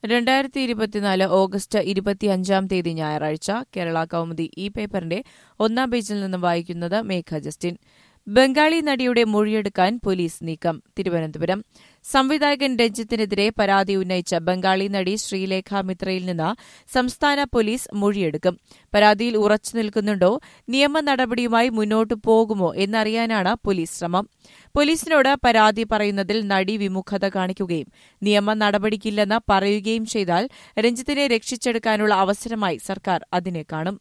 രണ്ടായിരത്തി ഇരുപത്തിനാല് ഓഗസ്റ്റ് ഇരുപത്തിയഞ്ചാം തീയതി ഞായറാഴ്ച കേരള കൗമുദി ഈ പേപ്പറിന്റെ ഒന്നാം പേജിൽ നിന്നും വായിക്കുന്നത് മേഘ ജസ്റ്റിൻ ബംഗാളി നടിയുടെ മൊഴിയെടുക്കാൻ പോലീസ് നീക്കം തിരുവനന്തപുരം സംവിധായകൻ രഞ്ജിത്തിനെതിരെ പരാതി ഉന്നയിച്ച ബംഗാളി നടി ശ്രീലേഖ മിത്രയിൽ നിന്ന് സംസ്ഥാന പോലീസ് മൊഴിയെടുക്കും പരാതിയിൽ ഉറച്ചു നിൽക്കുന്നുണ്ടോ നിയമ നടപടിയുമായി മുന്നോട്ടു പോകുമോ എന്നറിയാനാണ് പോലീസ് ശ്രമം പോലീസിനോട് പരാതി പറയുന്നതിൽ നടി വിമുഖത കാണിക്കുകയും നിയമ നടപടിക്കില്ലെന്ന് പറയുകയും ചെയ്താൽ രഞ്ജിത്തിനെ രക്ഷിച്ചെടുക്കാനുള്ള അവസരമായി സർക്കാർ അതിനെ കാണും